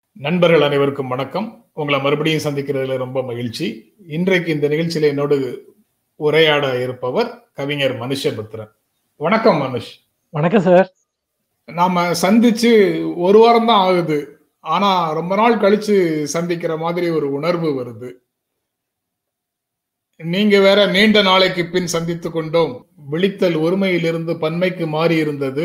நண்பர்கள் அனைவருக்கும் வணக்கம் உங்களை மறுபடியும் சந்திக்கிறதுல ரொம்ப மகிழ்ச்சி இன்றைக்கு இந்த நிகழ்ச்சியில என்னோடு உரையாட இருப்பவர் கவிஞர் மனுஷபுத்திரன் வணக்கம் மனுஷ் வணக்கம் சார் நாம சந்திச்சு ஒரு வாரம் தான் ஆகுது ஆனா ரொம்ப நாள் கழிச்சு சந்திக்கிற மாதிரி ஒரு உணர்வு வருது நீங்க வேற நீண்ட நாளைக்கு பின் சந்தித்து கொண்டோம் விழித்தல் ஒருமையிலிருந்து பன்மைக்கு மாறி இருந்தது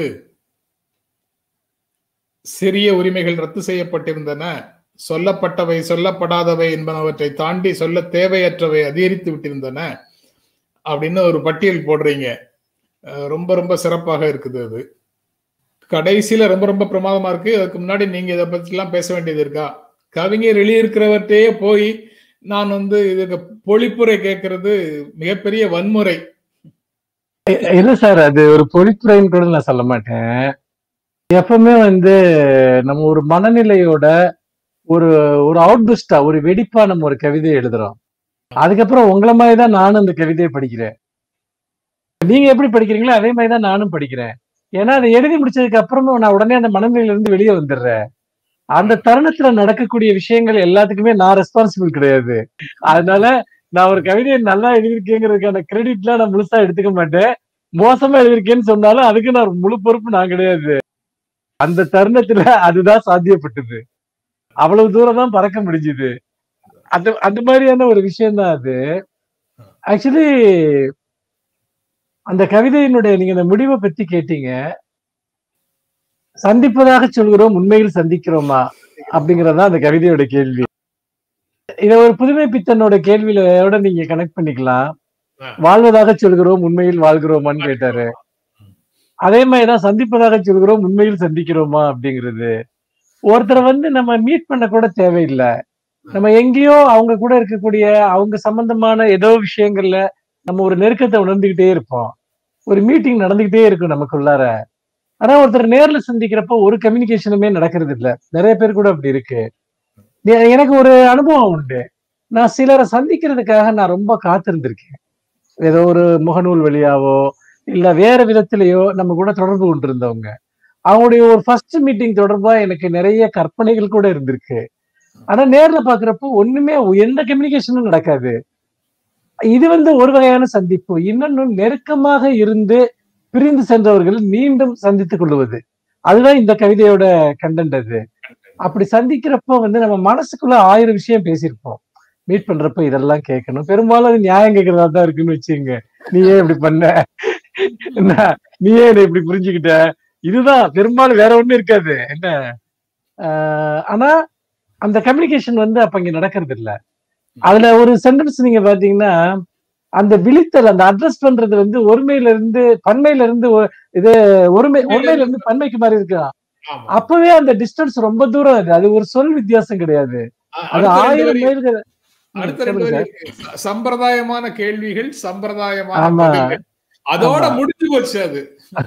சிறிய உரிமைகள் ரத்து செய்யப்பட்டிருந்தன சொல்லப்பட்டவை சொல்லப்படாதவை என்பனவற்றை தாண்டி சொல்ல தேவையற்றவை அதிகரித்து விட்டிருந்தன அப்படின்னு ஒரு பட்டியல் போடுறீங்க அஹ் ரொம்ப ரொம்ப சிறப்பாக இருக்குது அது கடைசியில ரொம்ப ரொம்ப பிரமாதமா இருக்கு அதுக்கு முன்னாடி நீங்க இதை பத்தி எல்லாம் பேச வேண்டியது இருக்கா கவிஞர் எழுதியிருக்கிறவர்கிட்டயே போய் நான் வந்து இதுக்கு பொழிப்புரை கேட்கறது மிகப்பெரிய வன்முறை இல்ல சார் அது ஒரு பொழிப்புரைன்னு கூட நான் சொல்ல மாட்டேன் எப்பவுமே வந்து நம்ம ஒரு மனநிலையோட ஒரு ஒரு அவுட்புஸ்டா ஒரு வெடிப்பா நம்ம ஒரு கவிதை எழுதுறோம் அதுக்கப்புறம் உங்களை மாதிரி தான் நானும் இந்த கவிதையை படிக்கிறேன் நீங்க எப்படி படிக்கிறீங்களோ அதே மாதிரி தான் நானும் படிக்கிறேன் ஏன்னா அதை எழுதி முடிச்சதுக்கு அப்புறமும் நான் உடனே அந்த மனநிலையில இருந்து வெளியே வந்துடுறேன் அந்த தருணத்துல நடக்கக்கூடிய விஷயங்கள் எல்லாத்துக்குமே நான் ரெஸ்பான்சிபிள் கிடையாது அதனால நான் ஒரு கவிதையை நல்லா எழுதியிருக்கேங்கிறதுக்கான கிரெடிட்லாம் நான் முழுசா எடுத்துக்க மாட்டேன் மோசமா எழுதியிருக்கேன்னு சொன்னாலும் அதுக்கு நான் முழு பொறுப்பு நான் கிடையாது அந்த தருணத்துல அதுதான் சாத்தியப்பட்டது அவ்வளவு தூரம் தான் பறக்க முடிஞ்சுது அந்த அந்த மாதிரியான ஒரு விஷயம் தான் அது ஆக்சுவலி அந்த கவிதையினுடைய நீங்க இந்த முடிவை பத்தி கேட்டீங்க சந்திப்பதாக சொல்கிறோம் உண்மையில் சந்திக்கிறோமா அப்படிங்கறதுதான் அந்த கவிதையோட கேள்வி இத ஒரு புதுமை பித்தனோட கேள்வியோட நீங்க கனெக்ட் பண்ணிக்கலாம் வாழ்வதாக சொல்கிறோம் உண்மையில் வாழ்கிறோமான்னு கேட்டாரு அதே மாதிரிதான் சந்திப்பதாக சொல்கிறோம் உண்மையில் சந்திக்கிறோமா அப்படிங்கிறது ஒருத்தரை வந்து நம்ம மீட் பண்ண கூட தேவையில்லை நம்ம எங்கேயோ அவங்க கூட இருக்கக்கூடிய அவங்க சம்பந்தமான ஏதோ விஷயங்கள்ல நம்ம ஒரு நெருக்கத்தை உணர்ந்துகிட்டே இருப்போம் ஒரு மீட்டிங் நடந்துகிட்டே இருக்கும் நமக்குள்ளார ஆனா ஒருத்தர் நேர்ல சந்திக்கிறப்ப ஒரு கம்யூனிகேஷனுமே நடக்கிறது இல்ல நிறைய பேர் கூட அப்படி இருக்கு எ- எனக்கு ஒரு அனுபவம் உண்டு நான் சிலரை சந்திக்கிறதுக்காக நான் ரொம்ப காத்திருந்திருக்கேன் ஏதோ ஒரு முகநூல் வழியாவோ இல்ல வேற விதத்திலேயோ நம்ம கூட தொடர்பு கொண்டிருந்தவங்க அவங்களுடைய ஒரு ஃபர்ஸ்ட் மீட்டிங் தொடர்பா எனக்கு நிறைய கற்பனைகள் கூட இருந்திருக்கு ஆனா நேர்ல பாக்குறப்போ ஒண்ணுமே எந்த கம்யூனிகேஷனும் நடக்காது இது வந்து ஒரு வகையான சந்திப்பு இன்னொன்னு நெருக்கமாக இருந்து பிரிந்து சென்றவர்கள் மீண்டும் சந்தித்துக் கொள்வது அதுதான் இந்த கவிதையோட கண்டென்ட் அது அப்படி சந்திக்கிறப்போ வந்து நம்ம மனசுக்குள்ள ஆயிரம் விஷயம் பேசியிருப்போம் மீட் பண்றப்ப இதெல்லாம் கேட்கணும் பெரும்பாலும் அது நியாயம் கேட்கறதா தான் இருக்குன்னு வச்சுங்க நீ ஏன் இப்படி பண்ண என்ன நீ ஏன் என்னை இப்படி புரிஞ்சுக்கிட்ட இதுதான் பெரும்பாலும் வேற ஒண்ணும் இருக்காது என்ன ஆஹ் ஆனா அந்த கம்யூனிகேஷன் வந்து அப்ப இங்க நடக்கிறது இல்ல அதுல ஒரு சென்டென்ஸ் நீங்க பாத்தீங்கன்னா அந்த விழித்தல் அந்த அட்ரஸ் பண்றது வந்து ஒருமையில இருந்து பன்மையில இருந்து ஒ- இது ஒருமை ஒருமையில இருந்து பன்மைக்கு மாதிரி இருக்கலாம் ஆமா. அப்பவே அந்த டிஸ்டன்ஸ் ரொம்ப தூரம் அது அது ஒரு சொல் வித்தியாசம் கிடையாது அ- அது அடுத்த ரெண்டு ஆயிரம் வரி- மைல்கள் ம், அடுத்த ரெண்டு சொல்லுங்க வரி சார். ச- சம்பிரதாயமான கேள்விகள் சம்பிரதாயமான ஆமா. பதில்கள். அதோட ஆமா. முடிஞ்சு போச்சு அது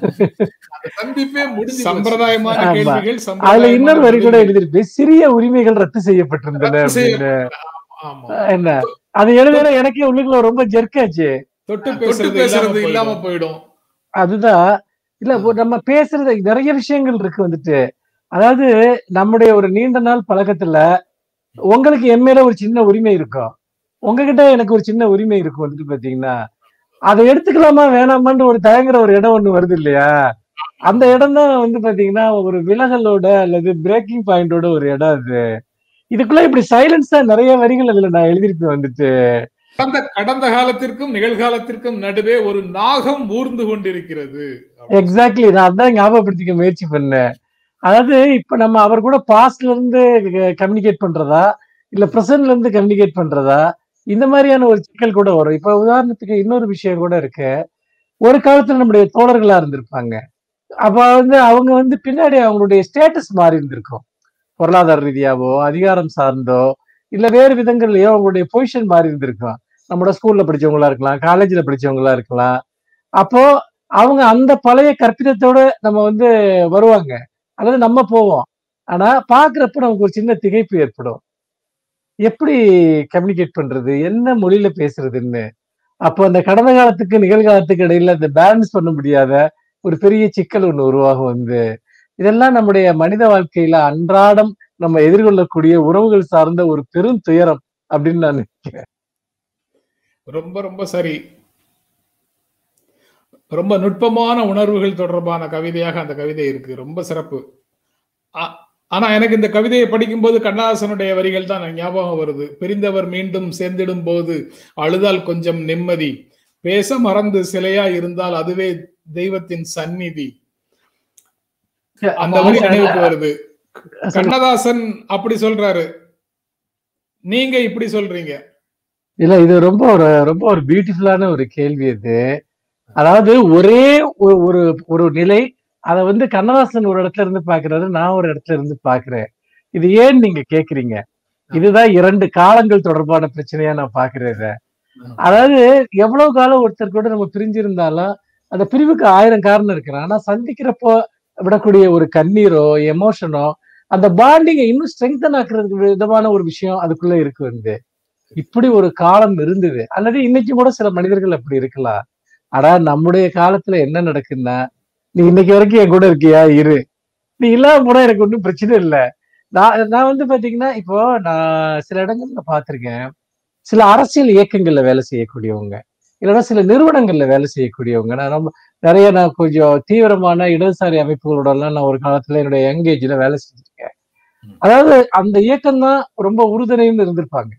அந்த சந்திப்பே முடிஞ்சு சம்பிரதாயமான ஆமா. கேள்விகள் அதுல சம்பிரதாயமான இன்னொரு வரி கூட பதில்கள். எழுதிருக்கு சிறிய உரிமைகள் ரத்து செய்யப்பட்டிருந்தன ரத்து அப்படின்னு செய்யப்பட்ட- ஆமா. என்ன அது எழுதுற எனக்கே உள்ளுக்குள்ள ரொம்ப ஜெர்க்காச்சு தொட்டு பேசுறது இல்லாம போயிடும் அதுதான் இல்ல ஒரு நம்ம பேசுறது நிறைய விஷயங்கள் இருக்கு வந்துட்டு அதாவது நம்முடைய ஒரு நீண்ட நாள் பழக்கத்துல உங்களுக்கு என் மேல ஒரு சின்ன உரிமை இருக்கும் உங்ககிட்ட எனக்கு ஒரு சின்ன உரிமை இருக்கும் வந்துட்டு பாத்தீங்கன்னா அதை எடுத்துக்கலாமா வேணாமான்னு ஒரு தயங்குற ஒரு இடம் ஒண்ணு வருது இல்லையா அந்த இடம் தான் வந்து பாத்தீங்கன்னா ஒரு விலகலோட அல்லது பிரேக்கிங் பாயிண்டோட ஒரு இடம் அது இதுக்குள்ள இப்படி சைலன்ஸா நிறைய வரிகள் அதுல நான் எழுதிருப்பேன் வந்துட்டு கடந்த கடந்த காலத்திற்கும் நிகழ்காலத்திற்கும் நடுவே ஒரு நாகம் ஊர்ந்து கொண்டிருக்கிறது எக்ஸாக்ட்லி நான் அதான் ஞாபகப்படுத்திக்க முயற்சி பண்ணேன் அதாவது இப்ப நம்ம அவர் கூட பாஸ்ட்ல இருந்து கம்யூனிகேட் பண்றதா இல்ல பிரசன்ட்ல இருந்து கம்யூனிகேட் பண்றதா இந்த மாதிரியான ஒரு சிக்கல் கூட வரும் இப்ப உதாரணத்துக்கு இன்னொரு விஷயம் கூட இருக்கு ஒரு காலத்துல நம்முடைய தோழர்களா இருந்திருப்பாங்க அப்ப வந்து அவங்க வந்து பின்னாடி அவங்களுடைய ஸ்டேட்டஸ் மாறி இருந்திருக்கும் பொருளாதார ரீதியாவோ அதிகாரம் சார்ந்தோ இல்ல வேறு விதங்கள்லயோ அவங்களுடைய பொசிஷன் மாறி இருந்திருக்கும் நம்மளோட ஸ்கூல்ல படிச்சவங்களா இருக்கலாம் காலேஜ்ல படிச்சவங்களா இருக்கலாம் அப்போ அவங்க அந்த பழைய கற்பிதத்தோட நம்ம வந்து வருவாங்க அல்லது நம்ம போவோம் ஆனா பாக்குறப்ப நமக்கு ஒரு சின்ன திகைப்பு ஏற்படும் எப்படி கம்யூனிகேட் பண்றது என்ன மொழியில பேசுறதுன்னு அப்போ அந்த கடந்த காலத்துக்கு நிகழ்காலத்துக்கு இடையில அந்த பேலன்ஸ் பண்ண முடியாத ஒரு பெரிய சிக்கல் ஒண்ணு உருவாகும் வந்து இதெல்லாம் நம்முடைய மனித வாழ்க்கையில அன்றாடம் நம்ம எதிர்கொள்ளக்கூடிய உறவுகள் சார்ந்த ஒரு பெரும் துயரம் அப்படின்னு நான் நினைக்கிறேன் ரொம்ப ரொம்ப சரி ரொம்ப நுட்பமான உணர்வுகள் தொடர்பான கவிதையாக அந்த கவிதை இருக்கு ரொம்ப சிறப்பு ஆ- ஆனா எனக்கு இந்த கவிதையை படிக்கும்போது கண்ணதாசனுடைய வரிகள் தான் எனக்கு ஞாபகம் வருது பிரிந்தவர் மீண்டும் சேர்ந்திடும் போது அழுதால் கொஞ்சம் நிம்மதி பேச மறந்து சிலையா இருந்தால் அதுவே தெய்வத்தின் சந்நிதி அந்த வரி நினைவுக்கு வருது கண்ணதாசன் அப்படி சொல்றாரு நீங்க இப்படி சொல்றீங்க இல்ல இது ரொம்ப ஒரு ரொம்ப ஒரு பியூட்டிஃபுல்லான ஒரு கேள்வி இது அதாவது ஒரே ஒரு- ஒரு ஒரு நிலை அதை வந்து கண்ணதாசன் ஒரு இடத்துல இருந்து பாக்குறாரு நான் ஒரு இடத்துல இருந்து பாக்குறேன் இது ஏன் நீங்க கேக்குறீங்க இதுதான் இரண்டு காலங்கள் தொடர்பான பிரச்சனையா நான் பாக்குறேன் இத. அதாவது எவ்வளவு காலம் ஒருத்தர் கூட நம்ம பிரிஞ்சிருந்தாலும் அந்த பிரிவுக்கு ஆயிரம் காரணம் இருக்கிறான் ஆனா சந்திக்கிறப்போ விடக்கூடிய ஒரு கண்ணீரோ எமோஷனோ அந்த பாண்டிங்கை இன்னும் ஸ்ட்ரெங்தன் ஆக்குறதுக்கு விதமான ஒரு விஷயம் அதுக்குள்ள இருக்கு வந்து இப்படி ஒரு காலம் இருந்தது அல்லது இன்னைக்கு கூட சில மனிதர்கள் அப்படி இருக்கலாம் ஆனா நம்முடைய காலத்துல என்ன நடக்குன்னா நீ இன்னைக்கு வரைக்கும் என் கூட இருக்கியா இரு நீ இல்லாம போனா எனக்கு ஒன்றும் பிரச்சனை இல்லை நான் நான் வந்து பாத்தீங்கன்னா இப்போ நான் சில இடங்கள்ல பார்த்திருக்கேன் சில அரசியல் இயக்கங்கள்ல வேலை செய்யக்கூடியவங்க இல்லைன்னா சில நிறுவனங்கள்ல வேலை செய்யக்கூடியவங்க நான் ரொம்ப நிறைய நான் கொஞ்சம் தீவிரமான இடதுசாரி அமைப்புகளோட எல்லாம் நான் ஒரு காலத்துல என்னுடைய யங்கேஜ்ல வேலை செஞ்சிருக்கேன் அதாவது அந்த இயக்கம் தான் ரொம்ப உறுதுணைன்னு இருந்திருப்பாங்க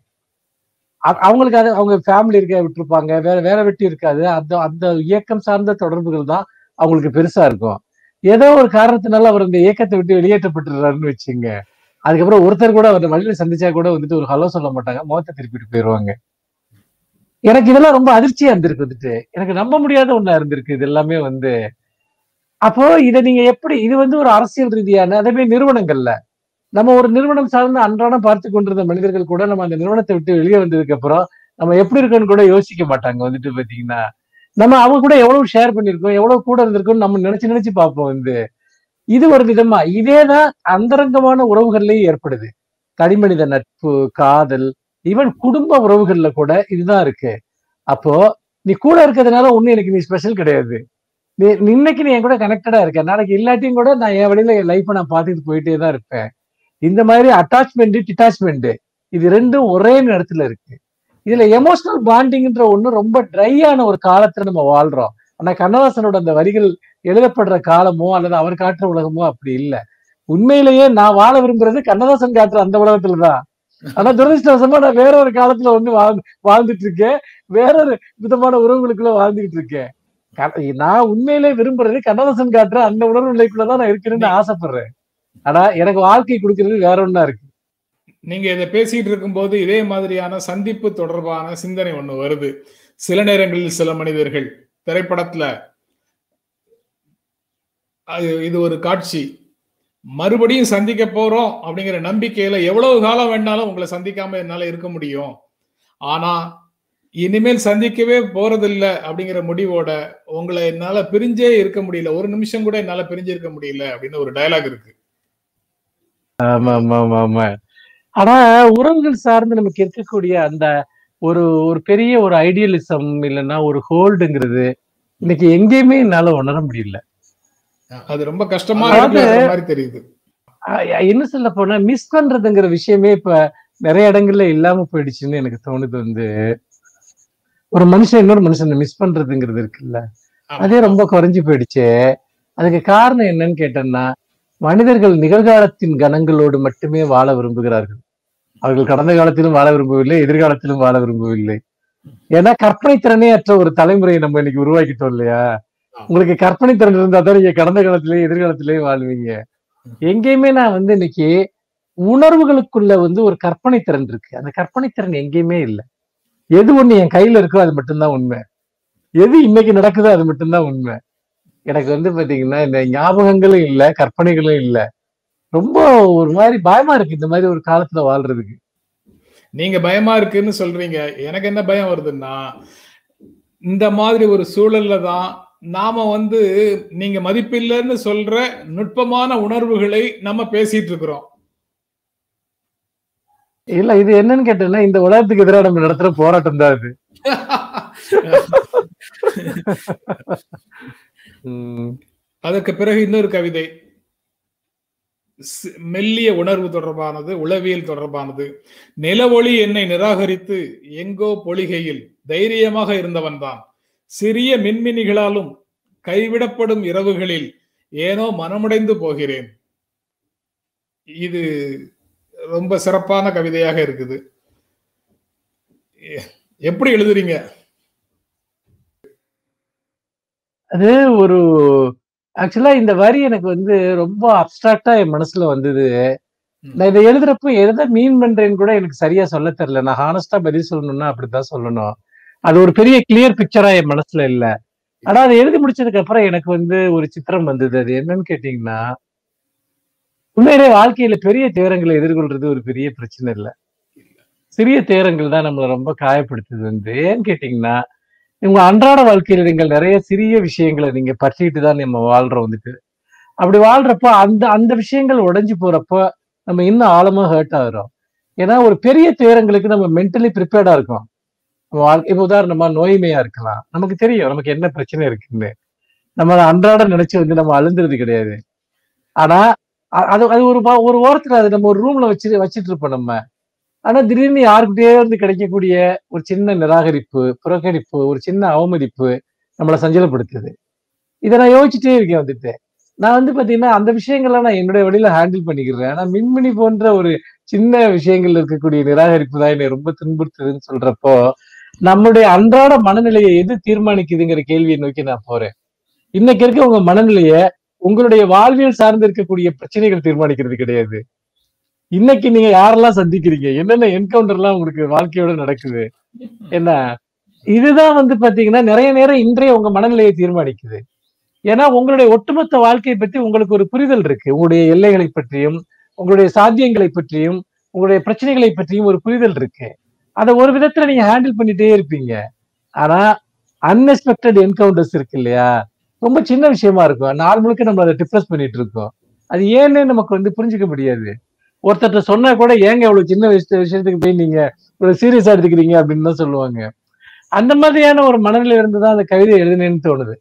அ- அவங்களுக்கு அது அவங்க ஃபேமிலி இருக்க விட்டுருப்பாங்க வேற வேற வெட்டி இருக்காது அந்த அந்த இயக்கம் சார்ந்த தொடர்புகள் தான் அவங்களுக்கு பெருசா இருக்கும் ஏதோ ஒரு காரணத்தினால அவர் இந்த இயக்கத்தை விட்டு வெளியேற்றப்பட்டுறாருன்னு வச்சுங்க அதுக்கப்புறம் ஒருத்தர் கூட அவர் வழியில சந்திச்சா கூட வந்துட்டு ஒரு ஹலோ சொல்ல மாட்டாங்க முகத்தை திருப்பிட்டு போயிடுவாங்க எனக்கு இதெல்லாம் ரொம்ப அதிர்ச்சியா இருந்திருக்கு வந்துட்டு எனக்கு நம்ப முடியாத ஒண்ணா இருந்திருக்கு இது எல்லாமே வந்து அப்போ இதை நீங்க எப்படி இது வந்து ஒரு அரசியல் ரீதியான அதே மாதிரி நிறுவனங்கள்ல நம்ம ஒரு நிறுவனம் சார்ந்து அன்றாடம் பார்த்து கொண்டிருந்த மனிதர்கள் கூட நம்ம அந்த நிறுவனத்தை விட்டு வெளியே வந்ததுக்கு அப்புறம் நம்ம எப்படி இருக்கோம்னு கூட யோசிக்க மாட்டாங்க வந்துட்டு பாத்தீங்கன்னா நம்ம அவங்க கூட எவ்வளவு ஷேர் பண்ணிருக்கோம் எவ்வளவு கூட இருந்திருக்கோம் நம்ம நினைச்சு நினைச்சு பார்ப்போம் வந்து இது ஒரு விதமா இதேதான் அந்தரங்கமான உறவுகள்லயும் ஏற்படுது தனிமனித நட்பு காதல் ஈவன் குடும்ப உறவுகள்ல கூட இதுதான் இருக்கு அப்போ நீ கூட இருக்கிறதுனால ஒண்ணு எனக்கு நீ ஸ்பெஷல் கிடையாது நீ நீ இன்னைக்கு நீ என் கூட கனெக்டடா இருக்க நாளைக்கு இல்லாட்டியும் கூட நான் என் வழியில என் லைஃப்பை நான் பார்த்துட்டு போயிட்டே தான் இருப்பேன் இந்த மாதிரி அட்டாச்மெண்ட் டிட்டாச்மெண்ட் இது ரெண்டும் ஒரே நேரத்துல இருக்கு இதுல எமோஷனல் பாண்டிங்ன்ற ஒண்ணு ரொம்ப ட்ரையான ஒரு காலத்துல நம்ம வாழ்றோம் ஆனா கண்ணதாசனோட அந்த வரிகள் எழுதப்படுற காலமோ அல்லது அவர் காட்டுற உலகமோ அப்படி இல்ல உண்மையிலேயே நான் வாழ விரும்புறது கண்ணதாசன் காட்டுற அந்த உலகத்துலதான் ஆனா துரதிருஷ்டவசமா நான் வேற ஒரு காலத்துல வந்து வாழ் வாழ்ந்துட்டு இருக்கேன் வேறொரு விதமான உறவுகளுக்குள்ள வாழ்ந்துகிட்டு இருக்கேன் க- நான் உண்மையிலே விரும்புறது கண்ணதாசன் காட்டுற அந்த உணர்வு நிலைக்குள்ளதான் நான் இருக்கிறேன்னு ஆசைப்படுறேன் ஆனா எனக்கு வாழ்க்கை கொடுக்கறது வேற ஒண்ணா இருக்கு நீங்க இதை பேசிட்டு இருக்கும்போது இதே மாதிரியான சந்திப்பு தொடர்பான சிந்தனை ஒண்ணு வருது சில நேரங்களில் சில மனிதர்கள் திரைப்படத்துல அது- இது ஒரு காட்சி மறுபடியும் சந்திக்க போறோம் அப்படிங்கிற நம்பிக்கையில எவ்வளவு காலம் வேணாலும் உங்களை சந்திக்காம என்னால இருக்க முடியும் ஆனா இனிமேல் சந்திக்கவே போறதில்ல அப்படிங்கிற முடிவோட உங்களை என்னால பிரிஞ்சே இருக்க முடியல ஒரு நிமிஷம் கூட என்னால பிரிஞ்சு இருக்க முடியல அப்படின்னு ஒரு டயலாக் இருக்கு ஆமா ஆமா ஆமா ஆமா ஆனா உறவுகள் சார்ந்து நமக்கு இருக்கக்கூடிய அந்த ஒரு ஒரு பெரிய ஒரு ஐடியலிசம் இல்லைன்னா ஒரு ஹோல்டுங்கிறது இன்னைக்கு எங்கேயுமே என்னால உணர முடியல அது ரொம்ப கஷ்டமா அதாவது- இருக்கிற மாதிரி தெரியுது அஹ் என்ன சொல்ல போனா மிஸ் பண்றதுங்கிற விஷயமே இப்ப நிறைய இடங்கள்ல இல்லாம போயிடுச்சுன்னு எனக்கு தோணுது வந்து ஒரு மனுஷன் இன்னொரு மனுஷனை மிஸ் பண்றதுங்கிறது இருக்குல்ல ஆமா. அதே ரொம்ப குறைஞ்சு போயிடுச்சு அதுக்கு காரணம் என்னன்னு கேட்டேன்னா மனிதர்கள் நிகழ்காலத்தின் கணங்களோடு மட்டுமே வாழ விரும்புகிறார்கள் அவர்கள் கடந்த காலத்திலும் வாழ விரும்பவில்லை எதிர்காலத்திலும் வாழ விரும்பவில்லை ஏன்னா கற்பனை திறனே அற்ற ஒரு தலைமுறையை நம்ம இன்னைக்கு உருவாக்கிட்டோம் இல்லையா உங்களுக்கு கற்பனை திறன் இருந்தா தான் நீங்க கடந்த காலத்திலேயே எதிர்காலத்திலேயே வாழ்வீங்க எங்கேயுமே நான் வந்து இன்னைக்கு உணர்வுகளுக்குள்ள வந்து ஒரு கற்பனை திறன் இருக்கு அந்த கற்பனை திறன் எங்கேயுமே இல்லை எது ஒண்ணு என் கையில இருக்கோ அது மட்டும்தான் உண்மை எது இன்னைக்கு நடக்குதோ அது மட்டும்தான் உண்மை எனக்கு வந்து பாத்தீங்கன்னா இந்த ஞாபகங்களும் இல்ல கற்பனைகளும் இல்ல ரொம்ப ஒரு மாதிரி பயமா இருக்கு இந்த மாதிரி ஒரு காலத்துல வாழ்றதுக்கு நீங்க பயமா இருக்குன்னு சொல்றீங்க எனக்கு என்ன பயம் வருதுன்னா இந்த மாதிரி ஒரு சூழல்ல தான் நாம வந்து நீங்க மதிப்பில்லைன்னு சொல்ற நுட்பமான உணர்வுகளை நம்ம பேசிட்டு இருக்கிறோம் இல்ல இது என்னன்னு கேட்டேன்னா இந்த உலகத்துக்கு எதிராக நம்ம நடத்துற போராட்டம் தான் இது உம் அதற்கு பிறகு இன்னொரு கவிதை சி- மெல்லிய உணர்வு தொடர்பானது உளவியல் தொடர்பானது நிலவொளி என்னை நிராகரித்து எங்கோ பொழிகையில் தைரியமாக இருந்தவன்தான் சிறிய மின்மினிகளாலும் கைவிடப்படும் இரவுகளில் ஏனோ மனமுடைந்து போகிறேன் இது ரொம்ப சிறப்பான கவிதையாக இருக்குது எ- எப்படி எழுதுறீங்க அது ஒரு ஆக்சுவலா இந்த வரி எனக்கு வந்து ரொம்ப அப்டிராக்டா என் மனசுல வந்தது ம். நான் இதை எழுதுறப்போ எதை மீன் பண்றேன்னு கூட எனக்கு சரியா சொல்ல தெரியல நான் ஹானஸ்டா பதில் சொல்லணும்னா அப்படித்தான் சொல்லணும் அது ஒரு பெரிய கிளியர் பிக்சரா என் மனசுல இல்ல ஆனா அதை எழுதி முடிச்சதுக்கு அப்புறம் எனக்கு வந்து ஒரு சித்திரம் வந்தது அது என்னன்னு கேட்டீங்கன்னா உண்மையிலே வாழ்க்கையில பெரிய துயரங்களை எதிர்கொள்றது ஒரு பெரிய பிரச்சனை இல்ல சிறிய துயரங்கள் தான் நம்மளை ரொம்ப காயப்படுத்துது வந்து ஏன்னு கேட்டீங்கன்னா உங்க அன்றாட வாழ்க்கையில நீங்கள் நிறைய சிறிய விஷயங்களை நீங்க பற்றிட்டு தான் நம்ம வாழ்றோம் வந்துட்டு அப்படி வாழ்றப்ப அந்த அந்த விஷயங்கள் உடைஞ்சு போறப்ப நம்ம இன்னும் ஆழமா ஹர்ட் ஆகுறோம் ஏன்னா ஒரு பெரிய துயரங்களுக்கு நம்ம மென்டலி ப்ரிப்பேர்டா இருக்கோம் நம்ம வாழ்க்கை இப்ப உதாரணமா நோய்மையா இருக்கலாம் நமக்கு தெரியும் நமக்கு என்ன பிரச்சனை இருக்குன்னு நம்ம அதை அன்றாட நினைச்சு வந்து நம்ம அழுந்துறது கிடையாது ஆனா அ- அது அது ஒரு பா- ஒரு ஓரத்துல அது நம்ம ஒரு ரூம்ல வச்சு வச்சிட்டு இருப்போம் நம்ம ஆனா திடீர்னு யாருக்கிட்டே இருந்து கிடைக்கக்கூடிய ஒரு சின்ன நிராகரிப்பு புறக்கணிப்பு ஒரு சின்ன அவமதிப்பு நம்மளை சஞ்சலப்படுத்துது இதை நான் யோசிச்சுட்டே இருக்கேன் வந்துட்டு நான் வந்து பாத்தீங்கன்னா அந்த விஷயங்கள்லாம் நான் என்னுடைய வழியில ஹேண்டில் பண்ணிக்கிறேன் ஆனா மின்மினி போன்ற ஒரு சின்ன விஷயங்கள்ல இருக்கக்கூடிய நிராகரிப்பு தான் என்னை ரொம்ப துன்புறுத்துதுன்னு சொல்றப்போ நம்முடைய அன்றாட மனநிலையை எது தீர்மானிக்குதுங்கிற கேள்வியை நோக்கி நான் போறேன் இன்னைக்கு இருக்க உங்க மனநிலைய உங்களுடைய வாழ்வியல் சார்ந்து இருக்கக்கூடிய பிரச்சனைகள் தீர்மானிக்கிறது கிடையாது இன்னைக்கு நீங்க யாரெல்லாம் சந்திக்கிறீங்க என்னென்ன என்கவுண்டர்லாம் உங்களுக்கு வாழ்க்கையோட நடக்குது என்ன இதுதான் வந்து பாத்தீங்கன்னா நிறைய நேரம் இன்றைய உங்க மனநிலையை தீர்மானிக்குது ஏன்னா உங்களுடைய ஒட்டுமொத்த வாழ்க்கையை பற்றி உங்களுக்கு ஒரு புரிதல் இருக்கு உங்களுடைய எல்லைகளை பற்றியும் உங்களுடைய சாத்தியங்களை பற்றியும் உங்களுடைய பிரச்சனைகளை பற்றியும் ஒரு புரிதல் இருக்கு அதை ஒரு விதத்துல நீங்க ஹேண்டில் பண்ணிட்டே இருப்பீங்க ஆனா அன்எக்ஸ்பெக்டட் என்கவுண்டர்ஸ் இருக்கு இல்லையா ரொம்ப சின்ன விஷயமா இருக்கும் நாள் முழுக்க நம்ம அதை டிப்ரெஸ் பண்ணிட்டு இருக்கோம் அது ஏன்னு நமக்கு வந்து புரிஞ்சுக்க முடியாது ஒருத்தர்ட்ட சொன்னா கூட ஏங்க இவ்வளவு சின்ன விஷய- விஷயத்துக்கு போய் நீங்க இவ்வளவு சீரியஸா எடுத்துக்கிறீங்க அப்படின்னு தான் சொல்லுவாங்க அந்த மாதிரியான ஒரு மனநிலை இருந்து தான் அந்த கவிதை எழுதினேன்னு தோணுது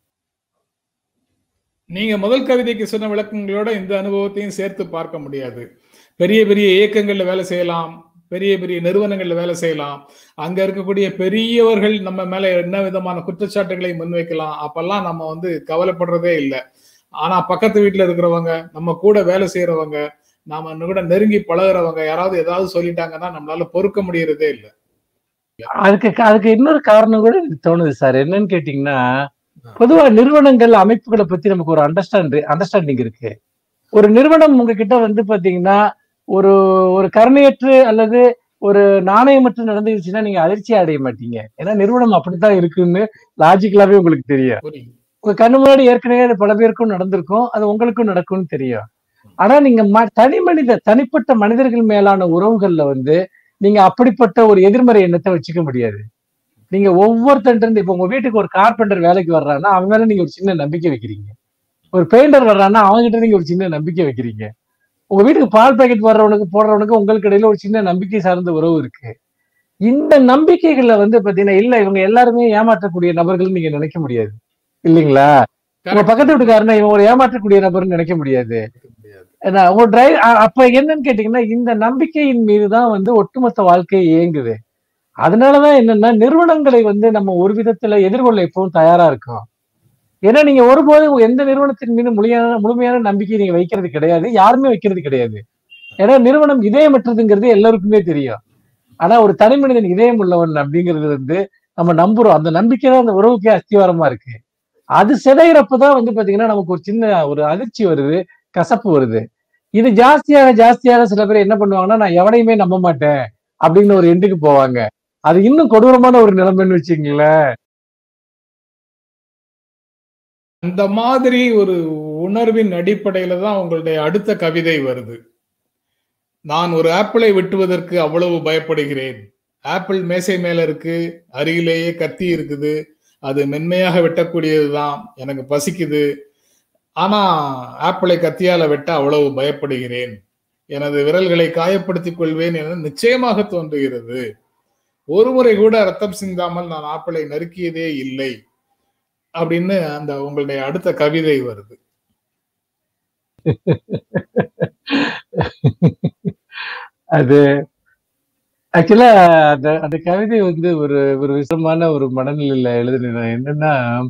நீங்க முதல் கவிதைக்கு சொன்ன விளக்கங்களோட இந்த அனுபவத்தையும் சேர்த்து பார்க்க முடியாது பெரிய பெரிய இயக்கங்கள்ல வேலை செய்யலாம் பெரிய பெரிய நிறுவனங்கள்ல வேலை செய்யலாம் அங்க இருக்கக்கூடிய பெரியவர்கள் நம்ம மேல என்ன விதமான குற்றச்சாட்டுகளை முன்வைக்கலாம் அப்பெல்லாம் நம்ம வந்து கவலைப்படுறதே இல்லை ஆனா பக்கத்து வீட்டுல இருக்கிறவங்க நம்ம கூட வேலை செய்யறவங்க நாம கூட நெருங்கி பழகுறவங்க யாராவது ஏதாவது சொல்லிட்டாங்கன்னா நம்மளால பொறுக்க முடியறதே இல்லை அதுக்கு அதுக்கு இன்னொரு காரணம் கூட எனக்கு தோணுது சார் என்னன்னு கேட்டீங்கன்னா பொதுவா நிறுவனங்கள் அமைப்புகளை பத்தி நமக்கு ஒரு அண்டர்ஸ்டாண்ட் அண்டர்ஸ்டாண்டிங் இருக்கு ஒரு நிறுவனம் உங்ககிட்ட வந்து பாத்தீங்கன்னா ஒரு ஒரு கருணையற்று அல்லது ஒரு நாணயமற்று நடந்துருச்சுன்னா நீங்க அதிர்ச்சி அடைய மாட்டீங்க ஏன்னா நிறுவனம் அப்படித்தான் இருக்குன்னு லாஜிக்கலாவே உங்களுக்கு தெரியும் புரியுது உங்க கண்ணு முன்னாடி ஏற்கனவே அது பல பேருக்கும் நடந்திருக்கும் அது உங்களுக்கும் நடக்கும்னு தெரியும் ஆனா நீங்க ம- தனி மனித தனிப்பட்ட மனிதர்கள் மேலான உறவுகள்ல வந்து நீங்க அப்படிப்பட்ட ஒரு எதிர்மறை எண்ணத்தை வச்சுக்க முடியாது நீங்க ஒவ்வொருத்தன் இருந்து இப்ப உங்க வீட்டுக்கு ஒரு கார்பெண்டர் வேலைக்கு வர்றான்னா அவன் மேல நீங்க ஒரு சின்ன நம்பிக்கை வைக்கிறீங்க ஒரு பெயிண்டர் வர்றான்னா அவன்கிட்ட நீங்க ஒரு சின்ன நம்பிக்கை வைக்கிறீங்க உங்க வீட்டுக்கு பால் பாக்கெட் வர்றவனுக்கு போடுறவனுக்கு உங்களுக்கு இடையில ஒரு சின்ன நம்பிக்கை சார்ந்த உறவு இருக்கு இந்த நம்பிக்கைகள்ல வந்து பாத்தீங்கன்னா இல்ல இவங்க எல்லாருமே ஏமாற்றக்கூடிய நபர்கள் நீங்க நினைக்க முடியாது இல்லைங்களா உங்க பக்கத்து வீட்டுக்காரனை இவன் ஒரு ஏமாற்றக்கூடிய நபர்னு நினைக்க முடியாது முடியாது. ஏன்னா உங்க டிரைவ் அப்ப என்னன்னு கேட்டீங்கன்னா இந்த நம்பிக்கையின் மீதுதான் வந்து ஒட்டுமொத்த வாழ்க்கை இயங்குது அதனாலதான் என்னன்னா நிறுவனங்களை வந்து நம்ம ஒரு விதத்துல எதிர்கொள்ள எப்பவும் தயாரா இருக்கோம் ஏன்னா நீங்க ஒருபோதும் எந்த நிறுவனத்தின் மீது முழுமையான முழுமையான நம்பிக்கை நீங்க வைக்கிறது கிடையாது யாருமே வைக்கிறது கிடையாது ஏன்னா நிறுவனம் இதயமற்றதுங்கிறது எல்லாருக்குமே தெரியும் ஆனா ஒரு தனி மனிதன் இதயம் உள்ளவன் அப்படிங்கிறது வந்து நம்ம நம்புறோம் அந்த நம்பிக்கை தான் அந்த உறவுக்கே அஸ்திவாரமா இருக்கு அது சிதைகிறப்பதான் வந்து பாத்தீங்கன்னா நமக்கு ஒரு சின்ன ஒரு அதிர்ச்சி வருது கசப்பு வருது இது ஜாஸ்தியாக ஜாஸ்தியாக சில பேர் என்ன பண்ணுவாங்கன்னா நான் எவனையுமே நம்ப மாட்டேன் அப்படின்னு ஒரு எண்டுக்கு போவாங்க அது இன்னும் கொடூரமான ஒரு நிலைமைன்னு வச்சுக்கீங்களேன் அந்த மாதிரி ஒரு உணர்வின் அடிப்படையில தான் உங்களுடைய அடுத்த கவிதை வருது நான் ஒரு ஆப்பிளை வெட்டுவதற்கு அவ்வளவு பயப்படுகிறேன் ஆப்பிள் மேசை மேல இருக்கு அருகிலேயே கத்தி இருக்குது அது மென்மையாக வெட்டக்கூடியதுதான் எனக்கு பசிக்குது ஆனா ஆப்பிளை கத்தியால வெட்ட அவ்வளவு பயப்படுகிறேன் எனது விரல்களை காயப்படுத்திக் கொள்வேன் என நிச்சயமாக தோன்றுகிறது ஒரு முறை கூட ரத்தம் சிந்தாமல் நான் ஆப்பிளை நறுக்கியதே இல்லை அப்படின்னு அந்த உங்களுடைய அடுத்த கவிதை வருது அது ஆக்சுவலா அந்த அந்த கவிதை வந்து ஒரு ஒரு விசமான ஒரு மனநிலையில எழுதுனேன் என்னன்னா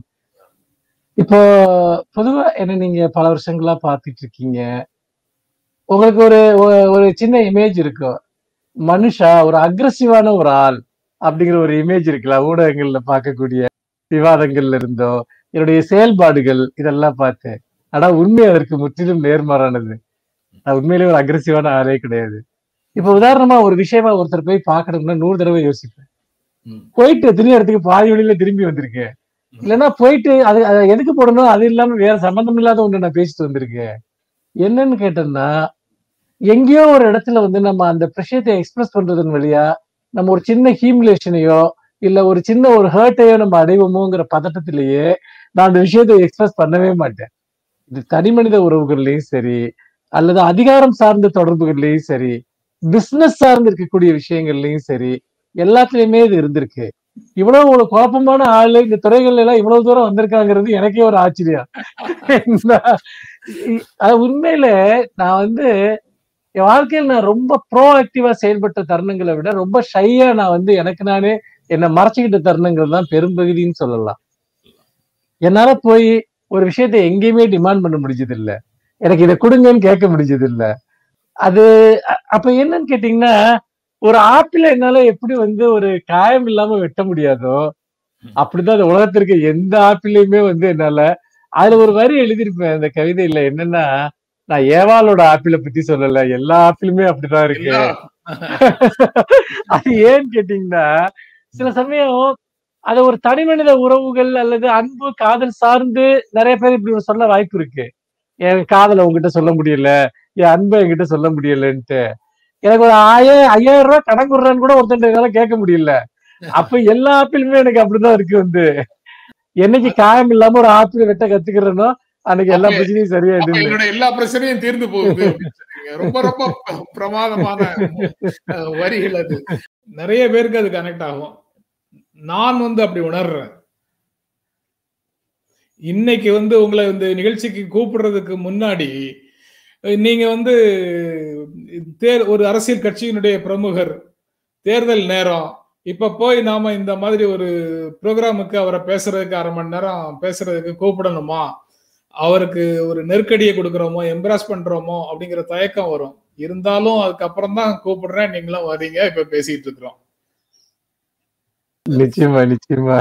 இப்போ பொதுவா என்ன நீங்க பல வருஷங்களா பார்த்துட்டு இருக்கீங்க உங்களுக்கு ஒரு ஒரு- ஒரு சின்ன இமேஜ் இருக்கும் மனுஷா ஒரு அக்ரஸிவான ஒரு ஆள் அப்படிங்கிற ஒரு இமேஜ் இருக்குல்ல ஊடகங்கள்ல பார்க்கக்கூடிய விவாதங்கள்ல இருந்தோ என்னுடைய செயல்பாடுகள் இதெல்லாம் பார்த்தேன் ஆனா உண்மை அதற்கு முற்றிலும் நேர்மாறானது நான் உண்மையிலேயே ஒரு அக்ரஸிவான ஆளே கிடையாது இப்ப உதாரணமா ஒரு விஷயமா ஒருத்தர் போய் பார்க்கணும்னா நூறு தடவை யோசிப்பேன் ம். போயிட்டு எத்தனையோ இடத்துக்கு பாதி வழியில திரும்பி வந்திருக்கேன் இல்லைன்னா போயிட்டு அது அதை எதுக்கு போடணும் அது இல்லாம வேற சம்பந்தம் இல்லாத ஒண்ணு நான் பேசிட்டு வந்திருக்கேன் என்னன்னு கேட்டேன்னா எங்கேயோ ஒரு இடத்துல வந்து நம்ம அந்த விஷயத்தை எக்ஸ்பிரஸ் பண்றதன் வழியா நம்ம ஒரு சின்ன ஹீம்லேஷனையோ இல்ல ஒரு சின்ன ஒரு ஹர்ட்டையோ நம்ம அடைவோமோங்கிற பதட்டத்திலேயே நான் அந்த விஷயத்தை எக்ஸ்பிரஸ் பண்ணவே மாட்டேன் இது தனி மனித உறவுகள்லயும் சரி அல்லது அதிகாரம் சார்ந்த தொடர்புகள்லயும் சரி பிசினஸ் சார்ந்து இருக்கக்கூடிய விஷயங்கள்லயும் சரி எல்லாத்துலயுமே இது இருந்திருக்கு இவ்வளவு ஒரு குழப்பமான ஆளு இந்த துறைகள்ல எல்லாம் இவ்வளவு தூரம் வந்திருக்காங்கிறது எனக்கே ஒரு ஆச்சரியம் நான் இ- அது உண்மையில நான் வந்து என் வாழ்க்கையில் நான் ரொம்ப ப்ரோ ஆக்டிவா செயல்பட்ட தருணங்களை விட ரொம்ப ஷையா நான் வந்து எனக்கு நானே என்னை மறைச்சுக்கிட்ட தருணங்கள் தான் பெரும்பகுதின்னு சொல்லலாம் என்னால போய் ஒரு விஷயத்தை எங்கேயுமே டிமாண்ட் பண்ண முடிஞ்சது இல்ல எனக்கு இதை கொடுங்கன்னு கேட்க முடிஞ்சது இல்ல அது அ- அப்ப என்னன்னு கேட்டீங்கன்னா ஒரு ஆப்பிள என்னால எப்படி வந்து ஒரு காயம் இல்லாம வெட்ட முடியாதோ அப்படிதான் இந்த உலகத்திற்கு எந்த ஆப்பிளையுமே வந்து என்னால அதுல ஒரு வரி எழுதியிருப்பேன் அந்த கவிதையில என்னன்னா நான் ஏவாளோட ஆப்பிளை பத்தி சொல்லல எல்லா ஆப்பிளுமே அப்படிதான் இருக்கு எல்லா- அது ஏன்னு கேட்டீங்கன்னா சில சமயம் அத ஒரு தனி மனித உறவுகள் அல்லது அன்பு காதல் சார்ந்து நிறைய பேர் இப்படி ஒரு சொல்ல வாய்ப்பு இருக்கு என் காதலை உங்ககிட்ட சொல்ல முடியல என் அன்பை என்கிட்ட சொல்ல முடியலன்ட்டு எனக்கு ஒரு ஆயிரம் ஐயாயிரம் ரூபாய் கடன் கொடுறான்னு கூட ஒருத்தன் என்னால கேட்க முடியல அப்ப எல்லா ஆப்பிளுமே எனக்கு அப்படிதான் இருக்கு வந்து என்னைக்கு காயம் இல்லாம ஒரு ஆப்பிள் வெட்ட கத்துக்கிறேனோ அன்னைக்கு எல்லா அப்ப- பிரச்சனையும் அப்ப சரியாயிடுது என்னோட எல்லா பிரச்சனையும் தீர்ந்து போகுது அப்படின்னு சொன்னீங்க. ரொம்ப ரொம்ப பிரமாதமான அஹ், வரிகள் அது நிறைய பேருக்கு அது கனெக்ட் ஆகும் நான் வந்து அப்படி உணர்றேன் இன்னைக்கு வந்து உங்களை இந்த நிகழ்ச்சிக்கு கூப்பிடுறதுக்கு முன்னாடி அஹ், நீங்க வந்து தேர் ஒரு அரசியல் கட்சியினுடைய பிரமுகர் தேர்தல் நேரம் இப்ப போய் நாம இந்த மாதிரி ஒரு ப்ரோக்ராமுக்கு அவரை பேசுறதுக்கு அரை மணி நேரம் பேசுறதுக்கு கூப்பிடணுமா அவருக்கு ஒரு நெருக்கடியை கொடுக்குறோமோ எம்ப்ராஸ் பண்றோமோ அப்படிங்கிற தயக்கம் வரும் இருந்தாலும் அதுக்கப்புறம் தான் கூப்பிடுறேன் நீங்களும் வரீங்க இப்ப பேசிட்டு இருக்கிறோம் நிச்சயமா நிச்சயமா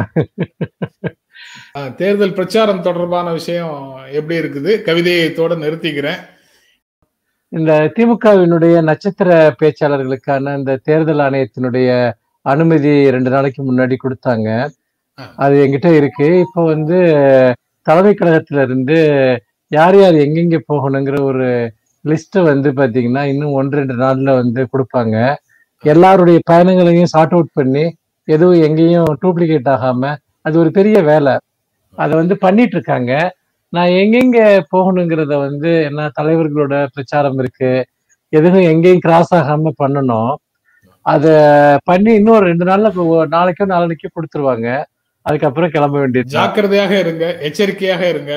அஹ், தேர்தல் பிரச்சாரம் தொடர்பான விஷயம் எப்படி இருக்குது கவிதையத்தோட நிறுத்திக்கிறேன் இந்த திமுகவினுடைய நட்சத்திர பேச்சாளர்களுக்கான இந்த தேர்தல் ஆணையத்தினுடைய அனுமதி ரெண்டு நாளைக்கு முன்னாடி கொடுத்தாங்க அது என்கிட்ட இருக்கு இப்போ வந்து தலைமை கழகத்துல இருந்து யார் யார் எங்கெங்க போகணுங்கிற ஒரு லிஸ்ட்டை வந்து பாத்தீங்கன்னா இன்னும் ஒன்று ரெண்டு நாள்ல வந்து கொடுப்பாங்க எல்லாருடைய பயணங்களையும் சார்ட் அவுட் பண்ணி எதுவும் எங்கேயும் டூப்ளிகேட் ஆகாம அது ஒரு பெரிய வேலை அதை வந்து பண்ணிட்டு இருக்காங்க நான் எங்கெங்க போகணுங்கிறத வந்து என்ன தலைவர்களோட பிரச்சாரம் இருக்கு எதுவும் எங்கேயும் கிராஸ் ஆகாம பண்ணணும் அத பண்ணி இன்னும் ஒரு ரெண்டு நாள்ல கொ- நாளைக்கோ நாளைக்கோ கொடுத்துருவாங்க அதுக்கப்புறம் கிளம்ப வேண்டியது ஜாக்கிரதையாக இருங்க எச்சரிக்கையாக இருங்க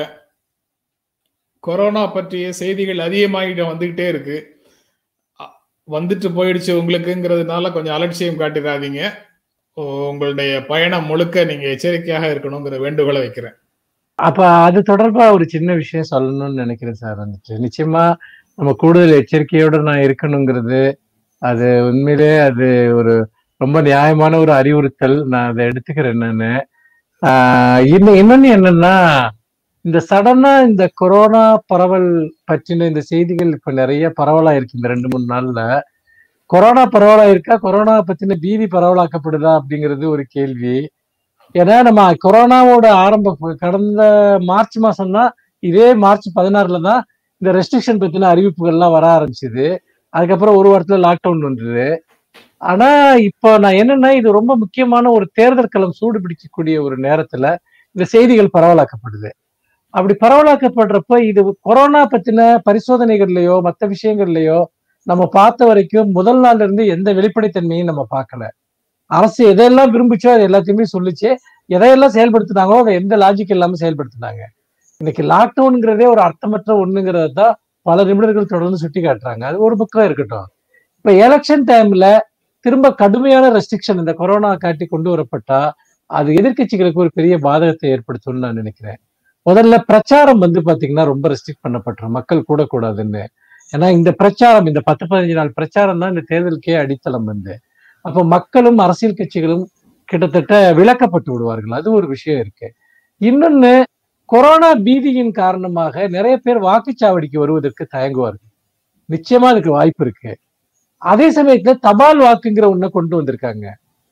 கொரோனா பற்றிய செய்திகள் அதிகமாகிட்ட வந்துகிட்டே இருக்கு அ- வந்துட்டு போயிடுச்சு உங்களுக்குங்கிறதுனால கொஞ்சம் அலட்சியம் காட்டிடாதீங்க உ- உங்களுடைய பயணம் முழுக்க நீங்க எச்சரிக்கையாக இருக்கணுங்கிற வேண்டுகோளை வைக்கிறேன் அப்ப அது தொடர்பா ஒரு சின்ன விஷயம் சொல்லணும்னு நினைக்கிறேன் சார் வந்துட்டு நிச்சயமா நம்ம கூடுதல் எச்சரிக்கையோட நான் இருக்கணுங்கிறது அது உண்மையிலே அது ஒரு ரொம்ப நியாயமான ஒரு அறிவுறுத்தல் நான் அதை எடுத்துக்கிறேன் நானு ஆஹ் இன்னும் இன்னொன்னு என்னன்னா இந்த சடனா இந்த கொரோனா பரவல் பற்றின இந்த செய்திகள் இப்ப நிறைய பரவலா இருக்கு இந்த ரெண்டு மூணு நாள்ல கொரோனா பரவலா இருக்கா கொரோனா பத்தின பீதி பரவலாக்கப்படுதா அப்படிங்கிறது ஒரு கேள்வி ஏன்னா நம்ம கொரோனாவோட ஆரம்ப கடந்த மார்ச் மாசம் தான் இதே மார்ச் பதினாறுல தான் இந்த ரெஸ்ட்ரிக்ஷன் பத்தின அறிவிப்புகள்லாம் வர ஆரம்பிச்சது அதுக்கப்புறம் ஒரு வாரத்துல லாக்டவுன் வந்தது ஆனா இப்போ நான் என்னன்னா இது ரொம்ப முக்கியமான ஒரு தேர்தல் களம் சூடு பிடிக்கக்கூடிய ஒரு நேரத்துல இந்த செய்திகள் பரவலாக்கப்படுது அப்படி பரவலாக்கப்படுறப்ப இது கொரோனா பத்தின பரிசோதனைகள்லயோ மற்ற விஷயங்கள்லயோ நம்ம பார்த்த வரைக்கும் முதல் நாள்ல இருந்து எந்த வெளிப்படைத்தன்மையும் நம்ம பார்க்கல அரசு எதையெல்லாம் விரும்பிச்சோ அது எல்லாத்தையுமே சொல்லிச்சு எதையெல்லாம் செயல்படுத்தினாங்களோ அதை எந்த லாஜிக் இல்லாம செயல்படுத்தினாங்க இன்னைக்கு லாக்டவுன்ங்கிறதே ஒரு அர்த்தமற்ற ஒண்ணுங்கிறத தான் பல நிபுணர்கள் தொடர்ந்து சுட்டி காட்டுறாங்க அது ஒரு பக்கம் இருக்கட்டும் இப்ப எலெக்ஷன் டைம்ல திரும்ப கடுமையான ரெஸ்ட்ரிக்ஷன் இந்த கொரோனா காட்டி கொண்டு வரப்பட்டா அது எதிர்க்கட்சிகளுக்கு ஒரு பெரிய பாதகத்தை ஏற்படுத்தும்னு நான் நினைக்கிறேன் முதல்ல பிரச்சாரம் வந்து பாத்தீங்கன்னா ரொம்ப ரெஸ்ட்ரிக்ட் பண்ணப்பட்டுரும் மக்கள் கூடக்கூடாதுன்னு ஏன்னா இந்த பிரச்சாரம் இந்த பத்து பதினஞ்சு நாள் பிரச்சாரம் தான் இந்த தேர்தலுக்கே அடித்தளம் வந்து அப்போ மக்களும் அரசியல் கட்சிகளும் கிட்டத்தட்ட விளக்கப்பட்டு விடுவார்கள் அது ஒரு விஷயம் இருக்கு இன்னொன்னு கொரோனா பீதியின் காரணமாக நிறைய பேர் வாக்குச்சாவடிக்கு வருவதற்கு தயங்குவார்கள் நிச்சயமா அதுக்கு வாய்ப்பு இருக்கு அதே சமயத்துல தபால் வாக்குங்கிற ஒண்ணை கொண்டு வந்திருக்காங்க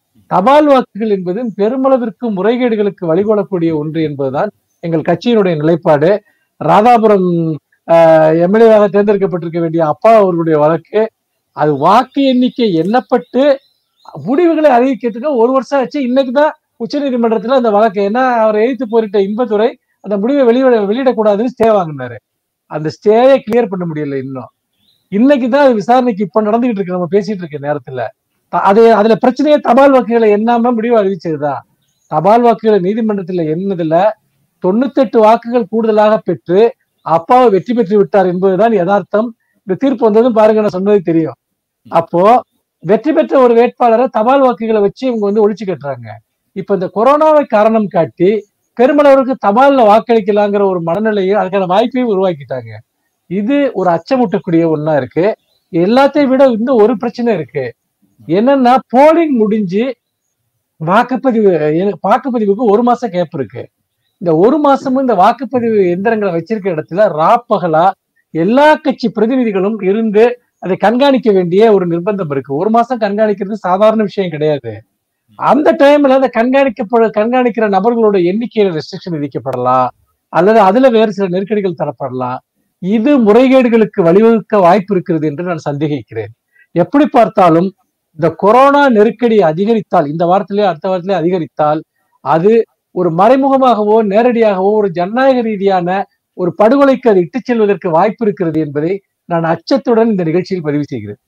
தபால் வாக்குகள் என்பது பெருமளவிற்கு முறைகேடுகளுக்கு வழிகொள்ளக்கூடிய ஒன்று என்பதுதான் எங்கள் கட்சியினுடைய நிலைப்பாடு ராதாபுரம் எம்எல்ஏவாக தேர்ந்தெடுக்கப்பட்டிருக்க வேண்டிய அப்பா அவர்களுடைய வழக்கு அது வாக்கு எண்ணிக்கை எண்ணப்பட்டு முடிவுகளை அறிவிக்கிறதுக்கு ஒரு வருஷம் ஆச்சு இன்னைக்குதான் உச்ச நீதிமன்றத்துல அந்த வழக்கு ஏன்னா அவர் எதிர்த்து போரிட்ட இன்பத்துறை அந்த முடிவை வெளியிட வெளியிடக்கூடாதுன்னு ஸ்டே வாங்கினாரு அந்த ஸ்டேயை கிளியர் பண்ண முடியல இன்னும் இன்னைக்கு தான் அது விசாரணைக்கு இப்ப நடந்துகிட்டு இருக்கு நம்ம பேசிட்டு இருக்க நேரத்துல த- அது அதுல பிரச்சனையே தபால் வாக்குகளை எண்ணாம முடிவு அறிவிச்சதுதான் தபால் வாக்குகளை நீதிமன்றத்துல எண்ணதுல தொண்ணூத்தெட்டு வாக்குகள் கூடுதலாக பெற்று அப்பாவை வெற்றி பெற்று விட்டார் என்பதுதான் யதார்த்தம் இந்த தீர்ப்பு வந்ததும் பாருங்க நான் சொன்னது தெரியும் அப்போ வெற்றி பெற்ற ஒரு வேட்பாளரை தபால் வாக்குகளை வச்சு இவங்க வந்து ஒழிச்சு கட்டுறாங்க இப்ப இந்த கொரோனாவை காரணம் காட்டி பெருமளவிற்கு தபால்ல வாக்களிக்கலாங்கிற ஒரு மனநிலையை அதுக்கான வாய்ப்பையும் உருவாக்கிட்டாங்க இது ஒரு அச்சமூட்டக்கூடிய ஒண்ணா இருக்கு எல்லாத்தையும் விட இன்னும் ஒரு பிரச்சனை இருக்கு என்னன்னா போலிங் முடிஞ்சு வாக்குப்பதிவு எ- வாக்குப்பதிவுக்கு ஒரு மாசம் கேப் இருக்கு இந்த ஒரு மாசமும் இந்த வாக்குப்பதிவு எந்திரங்களை வச்சிருக்க இடத்துல ராப்பகலா எல்லா கட்சி பிரதிநிதிகளும் இருந்து அதை கண்காணிக்க வேண்டிய ஒரு நிர்பந்தம் இருக்கு ஒரு மாசம் கண்காணிக்கிறது சாதாரண விஷயம் கிடையாது அந்த டைம்ல அந்த கண்காணிக்கப்பட கண்காணிக்கிற நபர்களோட எண்ணிக்கையில ரெஸ்ட்ரிக்ஷன் விதிக்கப்படலாம் அல்லது அதுல வேறு சில நெருக்கடிகள் தரப்படலாம் இது முறைகேடுகளுக்கு வழிவகுக்க வாய்ப்பு இருக்கிறது என்று நான் சந்தேகிக்கிறேன் எப்படி பார்த்தாலும் இந்த கொரோனா நெருக்கடி அதிகரித்தால் இந்த வாரத்திலே அடுத்த வாரத்திலே அதிகரித்தால் அது ஒரு மறைமுகமாகவோ நேரடியாகவோ ஒரு ஜனநாயக ரீதியான ஒரு படுகொலைக்கு அது இட்டுச் செல்வதற்கு வாய்ப்பு இருக்கிறது என்பதை நான் அச்சத்துடன் இந்த நிகழ்ச்சியில் பதிவு செய்கிறேன்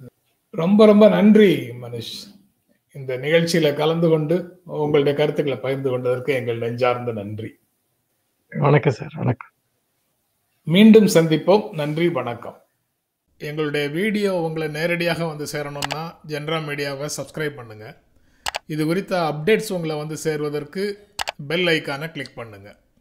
ரொம்ப ரொம்ப நன்றி மனுஷ் இந்த நிகழ்ச்சியில கலந்து கொண்டு உங்களுடைய கருத்துக்களை பகிர்ந்து கொண்டதற்கு எங்கள் நெஞ்சார்ந்த நன்றி வணக்கம் சார் வணக்கம் மீண்டும் சந்திப்போம் நன்றி வணக்கம் எங்களுடைய வீடியோ உங்களை நேரடியாக வந்து சேரணும்னா ஜென்ரா மீடியாவை சப்ஸ்கிரைப் பண்ணுங்க இது குறித்த அப்டேட்ஸ் உங்களை வந்து சேர்வதற்கு பெல் ஐக்கானை கிளிக் பண்ணுங்க